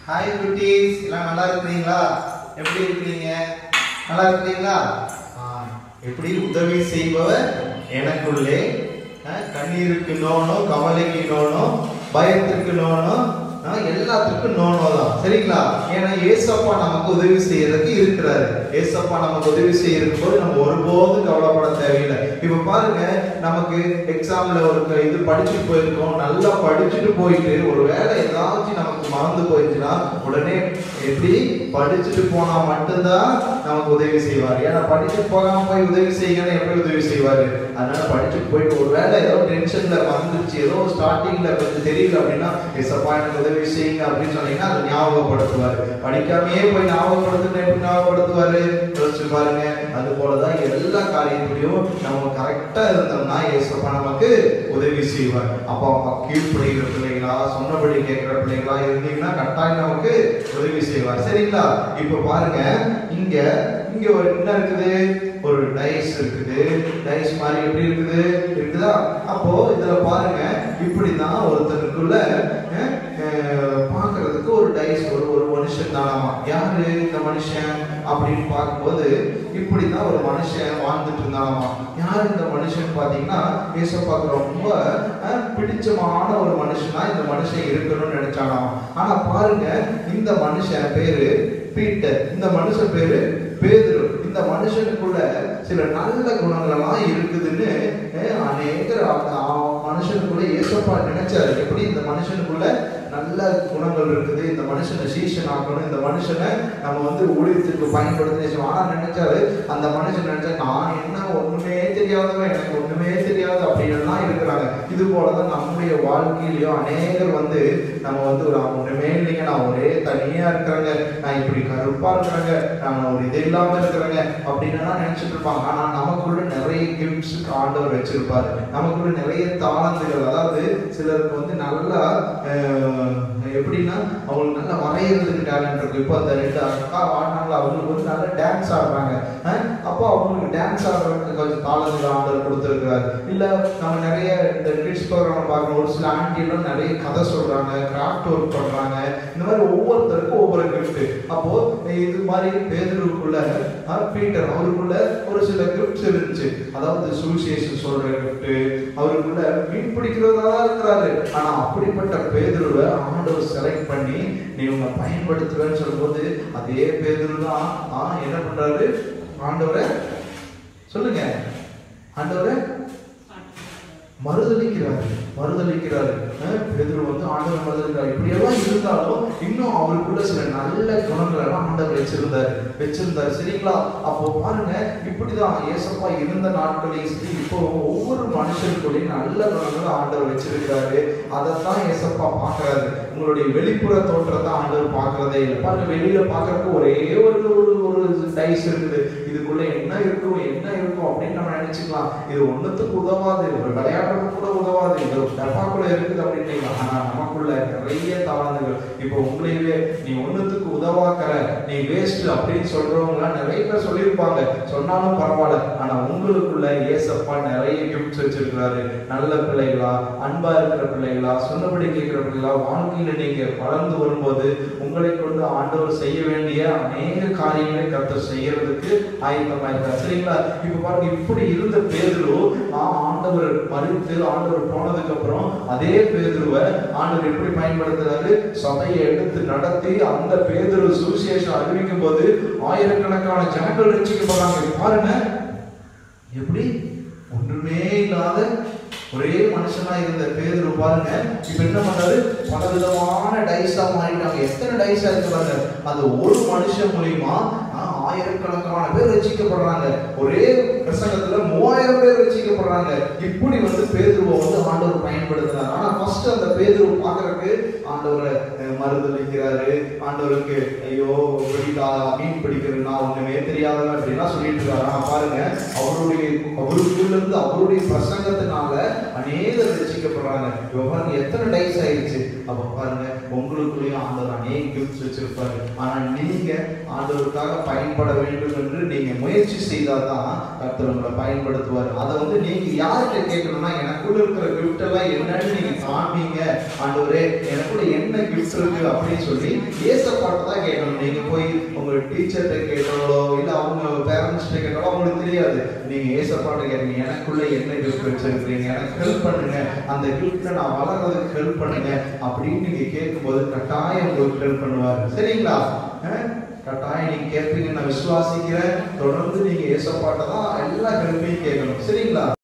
Hi குட்டீஸ் எல்லாம் நல்லா இருக்கிறீங்களா எப்படி இருக்கிறீங்க நல்லா இருக்கிறீங்களா ஆ, எப்படி உதவி செய்பவர் எனக்குள்ளே ஆ, கண்ணீருக்கு நோனோ கவலைக்கு நோனோ பயத்திற்கு நோனோ ஆ, எல்லாத்துக்கும் நோனோ தான் சரிங்களா ஏன்னா ஏசப்பா நமக்கு உதவி செய்யறதுக்கு இருக்கிறாரு ஏசப்பா நமக்கு உதவி செய்யறதுக்கு போது நம்ம ஒருபோதும் கவலைப்பட தேவையில்லை இப்ப பாருங்க நமக்கு எக்ஸாம்ல ஒரு க- இது படிச்சுட்டு போயிருக்கோம் நல்லா படிச்சுட்டு போயிட்டு ஒரு வேலை ஏதாச்சும் நமக்கு மறந்து போயிடுச்சுன்னா உடனே எப்படி படிச்சுட்டு போனா மட்டும்தான் நமக்கு உதவி செய்வார் ஏன்னா படிச்சுட்டு போகாம போய் உதவி செய்யணும் எப்படி உதவி செய்வாரு அதனால படிச்சுட்டு போயிட்டு ஒரு வேலை ஏதோ டென்ஷன்ல வந்துருச்சு ஏதோ ஸ்டார்டிங்ல கொஞ்சம் தெரியல அப்படின்னா எசப்பா எனக்கு உதவி செய்யுங்க அப்படின்னு சொன்னீங்கன்னா அதை ஞாபகப்படுத்துவாரு படிக்காமையே போய் ஞாபகப்படுத்துன்னு எப்படி ஞாபகப்படுத்துவாரு யோசிச்சு பாருங்க அது போலதான் எல்லா காரியத்திலையும் நம்ம கரெக்டா இருந்தோம்னா ஏசப்பா நமக்கு உதவி செய்வார் அப்பா அம்மா கீழ்ப்படுகிற பிள்ளைகளா சொன்னபடி கேட்கிற பிள்ளைகளா இருந்தீங்கன்னா கட்டாயம் நமக்கு உதவி செய்வார் சரிங்களா இப்ப பாருங்க இங்க இங்க ஒரு என்ன இருக்குது ஒரு டைஸ் இருக்குது டைஸ் மாதிரி எப்படி இருக்குது இருக்குதா அப்போ இதுல பாருங்க இப்படிதான் ஒருத்தருக்குள்ள அஹ், அஹ், பார்க்கிறதுக்கு ஒரு டைஸ் ஒரு ஒரு மனுஷன் தானாமா யாரு இந்த மனுஷன் அப்படின்னு பார்க்கும்போது இப்படிதான் ஒரு மனுஷன் வாழ்ந்துட்டு இருந்தானாமா யார் இந்த மனுஷன் பாத்தீங்கன்னா ஏசப்பாக்கு ரொம்ப அஹ், பிடிச்சமான ஒரு மனுஷனா இந்த மனுஷன் இருக்கணும்னு நினைச்சானாமா ஆனா பாருங்க இந்த மனுஷன் பேரு பீட்டர் இந்த மனுஷன் பேரு பேதுரு இந்த மனுஷனுக்குள்ள சில நல்ல குணங்கள் எல்லாம் இருக்குதுன்னு அஹ், அநேகர் அந்த அவன் மனுஷனுக்குள்ள ஏசப்பா நினைச்சாரு எப்படி இந்த மனுஷனுக்குள்ள நல்ல குணங்கள் இருக்குது இந்த மனுஷனை சீஷன் ஆக்கணும் இந்த மனுஷனை நம்ம வந்து ஊழியத்துக்கு பயன்படுத்தி ஆனா நினைச்சாரு அந்த மனுஷன் நினைச்சா நான் என்ன ஒண்ணுமே தெரியாதவன் எனக்கு ஒண்ணுமே தெரியாது அப்படின்னு இருக்கிறாங்க இது போலதான் நம்முடைய வாழ்க்கையிலயும் அநேகர் வந்து நம்ம வந்து ஒரு ஒண்ணுமே இல்லைங்க நான் ஒரே தனியா இருக்கிறேங்க நான் இப்படி கருப்பா இருக்கிறேங்க நான் ஒரு இது இல்லாம இருக்கிறேங்க அப்படின்னு நினைச்சிட்டு இருப்பாங்க ஆனா நமக்குள்ள நிறைய கிஃப்ட்ஸ் ஆண்டவர் வச்சிருப்பாரு நமக்குள்ள நிறைய தாளந்துகள் அதாவது சிலருக்கு வந்து நல்லா அஹ், எப்படின்னா அவங்களுக்கு நல்லா வரைகிறதுக்கு டேலண்ட் இருக்கு இப்போ அந்த ரெண்டு அக்கா ஆடினாங்களா அவங்களுக்கு வந்து நல்லா டான்ஸ் ஆடுறாங்க அஹ், அப்போ அவங்களுக்கு டான்ஸ் ஆடுறதுக்கு கொஞ்சம் தாளந்துகள் ஆண்டவர் கொடுத்துருக்கிறாரு இல்ல நம்ம நிறைய இந்த கிட்ஸ் ப்ரோக்ராம் பார்க்கணும் ஒரு சில ஆண்டிலாம் நிறைய கதை சொல்றாங்க கிராஃப்ட் ஒர்க் பண்றாங்க இந்த மாதிரி ஒவ்வொருத்தருக்கும் ஒவ்வொரு கிஃப்ட் அப்போ இது மாதிரி பேதருக்குள்ள அஹ், பீட்டர் அவருக்குள்ள ஒரு சில கிஃப்ட்ஸ் இருந்துச்சு அதாவது சுவிசேஷன் சொல்ற கிஃப்ட் அவருக்குள்ள மீன் பிடிக்கிறதா தான் இருக்கிறாரு ஆனா அப்படிப்பட்ட பேதுருவை ஆண்டவர் செலக்ட் பண்ணி நீ உங்க பயன்படுத்துவேன்னு சொல்லும்போது அதே பேதுரு தான் ஆ, என்ன பண்றாரு ஆண்டவரை சொல்லுங்க ஆண்டவரை மறுதளிக்கிறாரு மறுதளிக்கிறாரு அஹ் பேதுரு வந்து ஆண்டவர் மறுதளிக்கிறார் இப்படியெல்லாம் இருந்தாலும் இன்னும் அவருக்குள்ள சில நல்ல குணங்கள் எல்லாம் ஆண்டவர் வச்சிருந்தாரு வச்சிருந்தாரு சரிங்களா அப்போ பாருங்க இப்படிதான் ஏசப்பா இருந்த நாட்களையும் சரி இப்போ ஒவ்வொரு மனுஷனுக்குள்ளேயும் நல்ல குணங்களை ஆண்டவர் வச்சிருக்கிறாரு அதைத்தான் ஏசப்பா பார்க்கறாரு உங்களுடைய வெளிப்புற தோற்றத்தை ஆண்டவர் பார்க்கறதே இல்லை பாருங்க வெளியில பார்க்கறதுக்கு ஒரே ஒரு ஒரு ஒரு டைஸ் இருக்குது இதுக்குள்ள என்ன இருக்கும் என்ன இருக்கும் அப்படின்னு நம்ம நினைச்சுக்கலாம் இது ஒண்ணுத்துக்கு உதவாது ஒரு விளையாட்டுக்கு கூட உதவாது இது ஒரு டப்பாக்குள்ள இருக்குது அப்படின்னு ஆனா நமக்குள்ள நிறைய தாளந்துகள் இப்போ உங்களையே நீ ஒண்ணுத்துக்கு உதவாக்கற நீ வேஸ்ட் அப்படின்னு சொல்றவங்க நிறைய பேர் சொல்லியிருப்பாங்க சொன்னாலும் பரவாயில்ல ஆனா உங்களுக்குள்ள ஏசப்பா நிறைய கிஃப்ட்ஸ் வச்சிருக்கிறாரு நல்ல பிள்ளைகளா அன்பா இருக்கிற பிள்ளைகளா சொன்னபடி கேட்கிற பிள்ளைகளா வாழ்க்கையில நீங்க வளர்ந்து வரும்போது உங்களை கொண்டு ஆண்டவர் செய்ய வேண்டிய அநேக காரியங்களை கர்த்தர் செய்யறதுக்கு ஆயத்தமா இருக்கார் சரிங்களா இப்ப பாருங்க இப்படி இருந்த பேதுரு ஆ- ஆண்டவர் மறித்து ஆண்டவர் போனதுக்கு அப்புறம் அதே பேதுருவை ஆண்டவர் எப்படி பயன்படுத்துறாரு சபையை எடுத்து நடத்தி அந்த பேதுரு சுவிசேஷம் அறிவிக்கும் போது ஆயிரக்கணக்கான ஜனங்கள் ரசிக்கப்படுறாங்க பாருங்க எப்படி ஒன்றுமே இல்லாத ஒரே மனுஷனா இருந்த பேதுரு பாருங்க இப்ப என்ன பண்றாரு பல விதமான டைஸா மாறிட்டாங்க எத்தனை டைஸா இருக்கு பாருங்க அந்த ஒரு மனுஷன் மூலியமா ஆஹ், ஆயிரக்கணக்கான பேர் ரசிக்கப்படுறாங்க ஒரே பிரசங்கத்துல மூவாயிரம் பேர் ரசிக்கப்படுறாங்க இப்படி வந்து பேதுருவை வந்து ஆண்டவர் பயன்படுத்தினார் ஆனா ஃபர்ஸ்ட் அந்த பேதுரு பாக்குறதுக்கு ஆண்டவரை அஹ், மறுதளிக்கிறாரு ஆண்டவருக்கு ஐயோ பிடிக்கா மீன் பிடிக்கிறதுனா ஒண்ணுமே தெரியாதவன் அப்படின்னா சொல்லிட்டு இருக்காரு ஆனா பாருங்க அவருடைய அவருக்குள்ள இருந்து அவருடைய பிரசங்கத்தினால அநேக ரசிக்க ரட்சிக்கப்படுறாங்க இப்ப பாருங்க எத்தனை டைஸ் ஆயிடுச்சு அப்ப பாருங்க உங்களுக்குள்ளேயும் ஆண்டவர் அநேக கிஃப்ட்ஸ் வச்சிருப்பாரு ஆனா நீங்க ஆண்டவருக்காக பயன்பட வேண்டும் என்று நீங்க முயற்சி செய்தாதான் கர்த்தர் உங்களை பயன்படுத்துவார் அதை வந்து நீங்க யார்கிட்ட கேட்கணும்னா எனக்குள்ள இருக்கிற கிஃப்ட் எல்லாம் என்னன்னு நீங்க காண்பீங்க ஆண்டவரே எனக்குள்ள என்ன கிஃப்ட் இருக்கு அப்படின்னு சொல்லி ஏசப்பாட்டு தான் கேட்கணும் நீங்க போய் உங்க டீச்சர்கிட்ட கேட்டாலோ இல்ல அவங்க பேரண்ட்ஸ்கிட்ட கேட்டாலோ அவங்களுக்கு தெரியாது நீங்க ஏசப்பாட்டு கேட்குங்க எனக்குள்ள என்ன கிஃப்ட் வச்சிருக்கீங்க எனக்கு ஹெல்ப் பண்ணுங்க அந்த கிஃப்ட்ல நான் வளர்றதுக்கு ஹெல்ப் பண்ணுங்க அப்படின்னு நீங்க கேட்கும்போது கட்டாயம் உங்களுக்கு ஹெல்ப் பண்ணுவாரு சரிங்களா அஹ்? கட்டாயம் நீங்க கேட்பீங்க நான் விசுவாசிக்கிறேன் தொடர்ந்து நீங்க ஏசப்பாட்ட தான் எல்லா ஹெல்ப்பையும் கேட்கணும் சரிங்களா